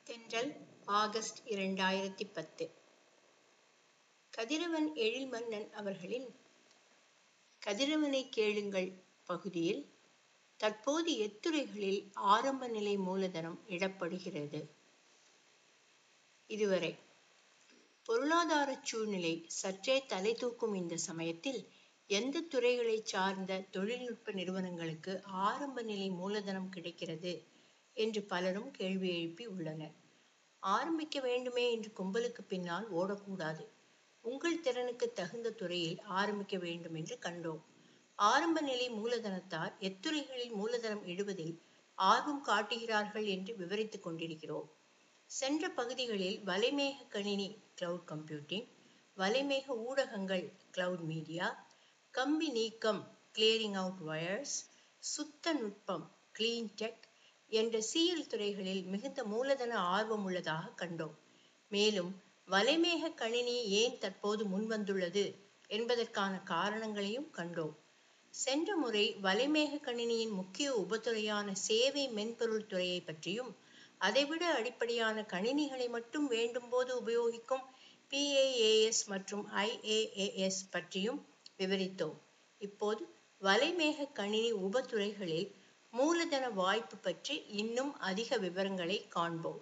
தென்றல் ஆகஸ்ட் இரண்டாயிரத்தி பத்து கதிரவன் எழில்மன்னன் அவர்களின் கதிரவனை கேளுங்கள் பகுதியில் தற்போது எத்துறைகளில் ஆரம்ப நிலை மூலதனம் இடப்படுகிறது இதுவரை பொருளாதார சூழ்நிலை சற்றே தலை தூக்கும் இந்த சமயத்தில் எந்த துறைகளை சார்ந்த தொழில்நுட்ப நிறுவனங்களுக்கு ஆரம்ப நிலை மூலதனம் கிடைக்கிறது என்று பலரும் கேள்வி எழுப்பி உள்ளனர் ஆரம்பிக்க வேண்டுமே என்று கும்பலுக்கு பின்னால் ஓடக்கூடாது உங்கள் திறனுக்கு தகுந்த துறையில் ஆரம்பிக்க வேண்டும் என்று கண்டோம் ஆரம்ப நிலை மூலதனத்தார் எத்துறைகளில் மூலதனம் இடுவதில் ஆர்வம் காட்டுகிறார்கள் என்று விவரித்துக் கொண்டிருக்கிறோம் சென்ற பகுதிகளில் வலைமேக கணினி கிளவுட் கம்ப்யூட்டிங் வலைமேக ஊடகங்கள் கிளவுட் மீடியா கம்பி நீக்கம் கிளியரிங் அவுட் வயர்ஸ் சுத்த நுட்பம் கிளீன் டெக் என்ற சிஎல் துறைகளில் மிகுந்த மூலதன ஆர்வம் உள்ளதாக கண்டோம் மேலும் வலைமேக கணினி ஏன் தற்போது முன்வந்துள்ளது என்பதற்கான காரணங்களையும் கண்டோம் சென்ற முறை வலைமேக கணினியின் முக்கிய உபத்துறையான சேவை மென்பொருள் துறையை பற்றியும் அதைவிட அடிப்படையான கணினிகளை மட்டும் வேண்டும் போது உபயோகிக்கும் பிஏஏஎஸ் மற்றும் ஐஏஏஎஸ் பற்றியும் விவரித்தோம் இப்போது வலைமேக கணினி உபத்துறைகளில் மூலதன வாய்ப்பு பற்றி இன்னும் அதிக விவரங்களை காண்போம்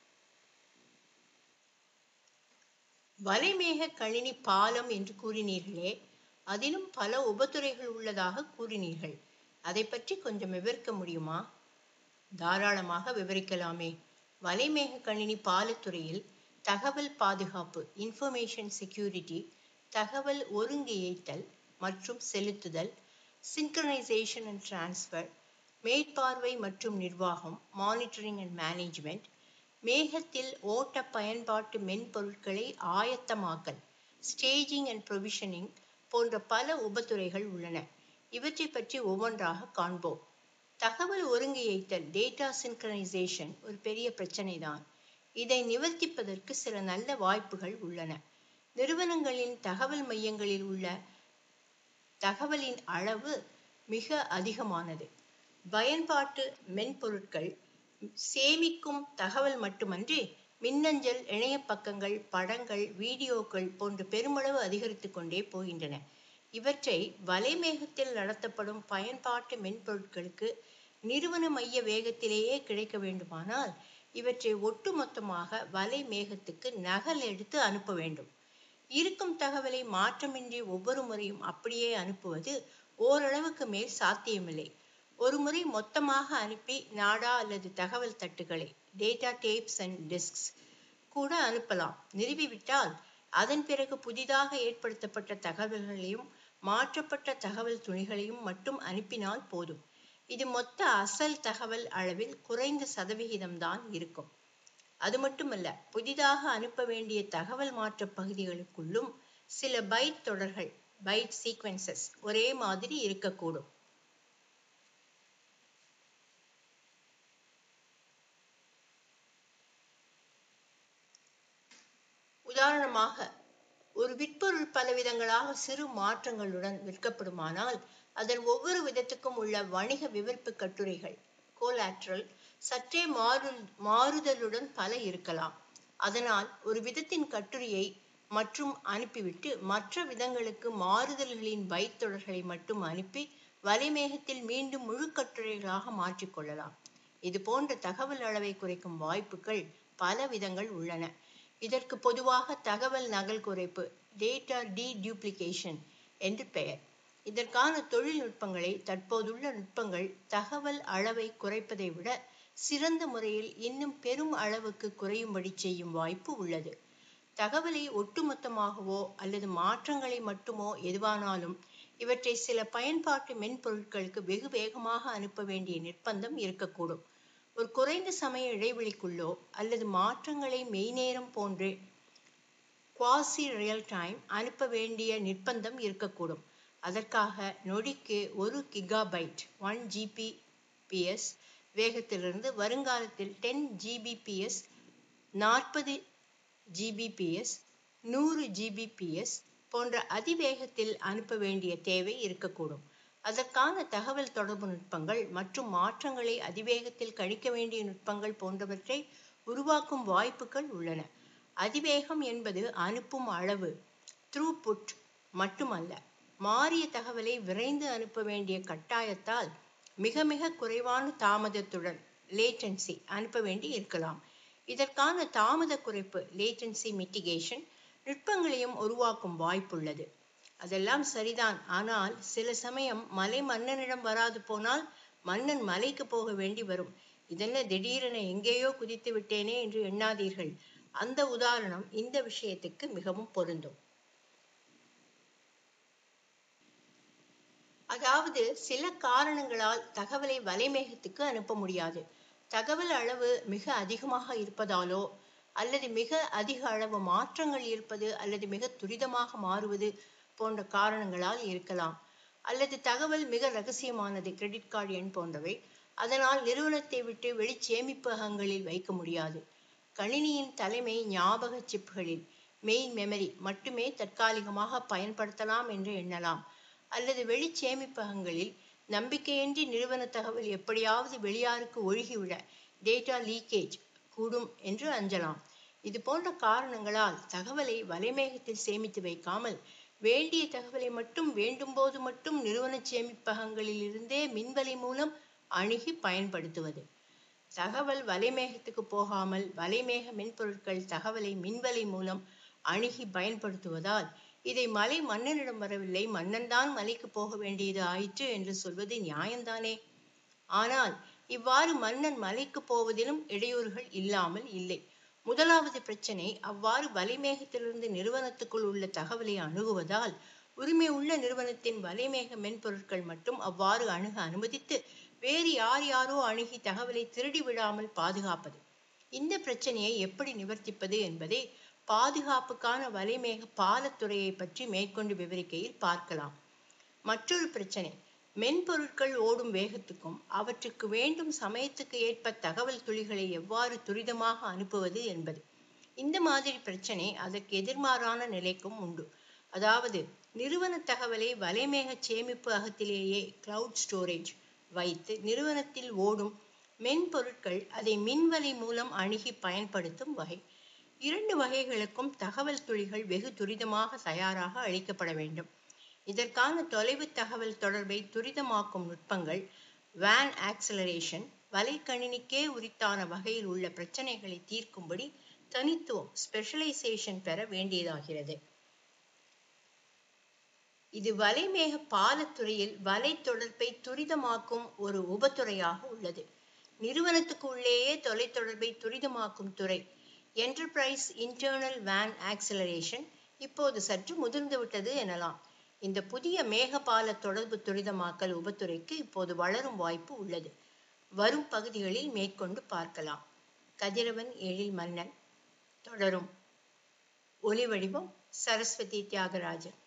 வலைமேக கணினி பாலம் என்று கூறினீர்களே அதிலும் பல உபத்துறைகள் உள்ளதாக கூறினீர்கள் அதை பற்றி கொஞ்சம் விவரிக்க முடியுமா தாராளமாக விவரிக்கலாமே வலைமேக கணினி பாலத்துறையில் தகவல் பாதுகாப்பு இன்ஃபர்மேஷன் செக்யூரிட்டி தகவல் ஒருங்கியைத்தல் மற்றும் செலுத்துதல் சிங்க்ரனைசேஷன் அண்ட் டிரான்ஸ்ஃபர் மேற்பார்வை மற்றும் நிர்வாகம் மானிட்டரிங் அண்ட் மேனேஜ்மெண்ட் மேகத்தில் ஓட்ட பயன்பாட்டு மென்பொருட்களை ஆயத்தமாக்கல் ஸ்டேஜிங் அண்ட் ப்ரொவிஷனிங் போன்ற பல உபத்துறைகள் உள்ளன இவற்றை பற்றி ஒவ்வொன்றாக காண்போம் தகவல் ஒருங்கியைத்தல் டேட்டா சிங்க்ரனைசேஷன் ஒரு பெரிய பிரச்சனை தான் இதை நிவர்த்திப்பதற்கு சில நல்ல வாய்ப்புகள் உள்ளன நிறுவனங்களின் தகவல் மையங்களில் உள்ள தகவலின் அளவு மிக அதிகமானது பயன்பாட்டு மென்பொருட்கள் சேமிக்கும் தகவல் மட்டுமன்றி மின்னஞ்சல் இணைய பக்கங்கள் படங்கள் வீடியோக்கள் போன்று பெருமளவு அதிகரித்து கொண்டே போகின்றன இவற்றை வலைமேகத்தில் நடத்தப்படும் பயன்பாட்டு மென்பொருட்களுக்கு நிறுவன மைய வேகத்திலேயே கிடைக்க வேண்டுமானால் இவற்றை ஒட்டுமொத்தமாக வலை மேகத்துக்கு நகல் எடுத்து அனுப்ப வேண்டும் இருக்கும் தகவலை மாற்றமின்றி ஒவ்வொரு முறையும் அப்படியே அனுப்புவது ஓரளவுக்கு மேல் சாத்தியமில்லை ஒரு முறை மொத்தமாக அனுப்பி நாடா அல்லது தகவல் தட்டுகளை டேட்டா டேப்ஸ் அண்ட் டிஸ்க்ஸ் கூட அனுப்பலாம் நிறுவிவிட்டால் அதன் பிறகு புதிதாக ஏற்படுத்தப்பட்ட தகவல்களையும் மாற்றப்பட்ட தகவல் துணிகளையும் மட்டும் அனுப்பினால் போதும் இது மொத்த அசல் தகவல் அளவில் குறைந்த சதவிகிதம்தான் இருக்கும் அது மட்டுமல்ல புதிதாக அனுப்ப வேண்டிய தகவல் மாற்ற பகுதிகளுக்குள்ளும் சில பைட் தொடர்கள் பைட் சீக்வன்சஸ் ஒரே மாதிரி இருக்கக்கூடும் உதாரணமாக ஒரு விற்பொருள் பல விதங்களாக சிறு மாற்றங்களுடன் விற்கப்படுமானால் அதன் ஒவ்வொரு விதத்துக்கும் உள்ள வணிக விவரிப்பு கட்டுரைகள் கோலாட்ரல் சற்றே மாறு மாறுதலுடன் பல இருக்கலாம் அதனால் ஒரு விதத்தின் கட்டுரையை மற்றும் அனுப்பிவிட்டு மற்ற விதங்களுக்கு மாறுதல்களின் பைத் தொடர்களை மட்டும் அனுப்பி வலைமேகத்தில் மீண்டும் முழு கட்டுரைகளாக மாற்றிக்கொள்ளலாம் இது போன்ற தகவல் அளவை குறைக்கும் வாய்ப்புகள் பல விதங்கள் உள்ளன இதற்கு பொதுவாக தகவல் நகல் குறைப்பு டேட்டா டி டியூப்ளிகேஷன் என்று பெயர் இதற்கான தொழில்நுட்பங்களை தற்போதுள்ள நுட்பங்கள் தகவல் அளவை குறைப்பதை விட சிறந்த முறையில் இன்னும் பெரும் அளவுக்கு குறையும்படி செய்யும் வாய்ப்பு உள்ளது தகவலை ஒட்டுமொத்தமாகவோ அல்லது மாற்றங்களை மட்டுமோ எதுவானாலும் இவற்றை சில பயன்பாட்டு மென்பொருட்களுக்கு வெகு வேகமாக அனுப்ப வேண்டிய நிர்பந்தம் இருக்கக்கூடும் ஒரு குறைந்த சமய இடைவெளிக்குள்ளோ அல்லது மாற்றங்களை மெய்நேரம் போன்று குவாசி ரியல் டைம் அனுப்ப வேண்டிய நிர்பந்தம் இருக்கக்கூடும் அதற்காக நொடிக்கு ஒரு கிகாபைட் ஒன் ஜிபிபிஎஸ் வேகத்திலிருந்து வருங்காலத்தில் டென் ஜிபிபிஎஸ் நாற்பது ஜிபிபிஎஸ் நூறு ஜிபிபிஎஸ் போன்ற அதிவேகத்தில் அனுப்ப வேண்டிய தேவை இருக்கக்கூடும் அதற்கான தகவல் தொடர்பு நுட்பங்கள் மற்றும் மாற்றங்களை அதிவேகத்தில் கணிக்க வேண்டிய நுட்பங்கள் போன்றவற்றை உருவாக்கும் வாய்ப்புகள் உள்ளன அதிவேகம் என்பது அனுப்பும் அளவு த்ரூபுட் மட்டுமல்ல மாறிய தகவலை விரைந்து அனுப்ப வேண்டிய கட்டாயத்தால் மிக மிக குறைவான தாமதத்துடன் லேட்டன்சி அனுப்ப வேண்டி இருக்கலாம் இதற்கான தாமத குறைப்பு லேட்டன்சி மிட்டிகேஷன் நுட்பங்களையும் உருவாக்கும் வாய்ப்புள்ளது அதெல்லாம் சரிதான் ஆனால் சில சமயம் மலை மன்னனிடம் வராது போனால் மன்னன் மலைக்கு போக வேண்டி வரும் இதென்ன திடீரென எங்கேயோ குதித்து விட்டேனே என்று எண்ணாதீர்கள் அந்த உதாரணம் இந்த விஷயத்துக்கு மிகவும் பொருந்தும் அதாவது சில காரணங்களால் தகவலை வலைமேகத்துக்கு அனுப்ப முடியாது தகவல் அளவு மிக அதிகமாக இருப்பதாலோ அல்லது மிக அதிக அளவு மாற்றங்கள் இருப்பது அல்லது மிக துரிதமாக மாறுவது போன்ற காரணங்களால் இருக்கலாம் அல்லது தகவல் மிக ரகசியமானது கிரெடிட் கார்டு எண் போன்றவை அதனால் நிறுவனத்தை விட்டு வெளி சேமிப்பகங்களில் வைக்க முடியாது கணினியின் தலைமை ஞாபக சிப்களில் மெயின் மெமரி மட்டுமே தற்காலிகமாக பயன்படுத்தலாம் என்று எண்ணலாம் அல்லது வெளி சேமிப்பகங்களில் நம்பிக்கையின்றி நிறுவன தகவல் எப்படியாவது வெளியாருக்கு ஒழுகிவிட டேட்டா லீக்கேஜ் கூடும் என்று அஞ்சலாம் இது போன்ற காரணங்களால் தகவலை வலைமேகத்தில் சேமித்து வைக்காமல் வேண்டிய தகவலை மட்டும் வேண்டும் போது மட்டும் நிறுவன சேமிப்பகங்களில் இருந்தே மின்வலை மூலம் அணுகி பயன்படுத்துவது தகவல் வலைமேகத்துக்கு போகாமல் வலைமேக மென்பொருட்கள் தகவலை மின்வலை மூலம் அணுகி பயன்படுத்துவதால் இதை மலை மன்னனிடம் வரவில்லை மன்னன் தான் மலைக்கு போக வேண்டியது ஆயிற்று என்று சொல்வது நியாயம்தானே ஆனால் இவ்வாறு மன்னன் மலைக்கு போவதிலும் இடையூறுகள் இல்லாமல் இல்லை முதலாவது பிரச்சனை அவ்வாறு வலைமேகத்திலிருந்து நிறுவனத்துக்குள் உள்ள தகவலை அணுகுவதால் உரிமை உள்ள நிறுவனத்தின் வலைமேக மென்பொருட்கள் மட்டும் அவ்வாறு அணுக அனுமதித்து வேறு யார் யாரோ அணுகி தகவலை திருடி விடாமல் பாதுகாப்பது இந்த பிரச்சனையை எப்படி நிவர்த்திப்பது என்பதை பாதுகாப்புக்கான வலைமேக பாலத்துறையை பற்றி மேற்கொண்டு விவரிக்கையில் பார்க்கலாம் மற்றொரு பிரச்சனை மென்பொருட்கள் ஓடும் வேகத்துக்கும் அவற்றுக்கு வேண்டும் சமயத்துக்கு ஏற்ப தகவல் துளிகளை எவ்வாறு துரிதமாக அனுப்புவது என்பது இந்த மாதிரி பிரச்சனை அதற்கு எதிர்மாறான நிலைக்கும் உண்டு அதாவது நிறுவன தகவலை வலைமேக சேமிப்பு அகத்திலேயே கிளவுட் ஸ்டோரேஜ் வைத்து நிறுவனத்தில் ஓடும் மென்பொருட்கள் அதை மின்வலை மூலம் அணுகி பயன்படுத்தும் வகை இரண்டு வகைகளுக்கும் தகவல் துளிகள் வெகு துரிதமாக தயாராக அளிக்கப்பட வேண்டும் இதற்கான தொலைவு தகவல் தொடர்பை துரிதமாக்கும் நுட்பங்கள் வேன் ஆக்சலரேஷன் வலைக்கணினிக்கே உரித்தான வகையில் உள்ள பிரச்சனைகளை தீர்க்கும்படி தனித்துவம் ஸ்பெஷலைசேஷன் பெற வேண்டியதாகிறது இது வலைமேக பாலத்துறையில் வலை தொடர்பை துரிதமாக்கும் ஒரு உபத்துறையாக உள்ளது நிறுவனத்துக்கு உள்ளேயே தொலைத்தொடர்பை துரிதமாக்கும் துறை என்டர்பிரைஸ் இன்டர்னல் வேன் ஆக்சலரேஷன் இப்போது சற்று முதிர்ந்து விட்டது எனலாம் இந்த புதிய மேகபால தொடர்பு துரிதமாக்கல் உபத்துறைக்கு இப்போது வளரும் வாய்ப்பு உள்ளது வரும் பகுதிகளில் மேற்கொண்டு பார்க்கலாம் கதிரவன் எழில் மன்னன் தொடரும் ஒலி வடிவம் சரஸ்வதி தியாகராஜன்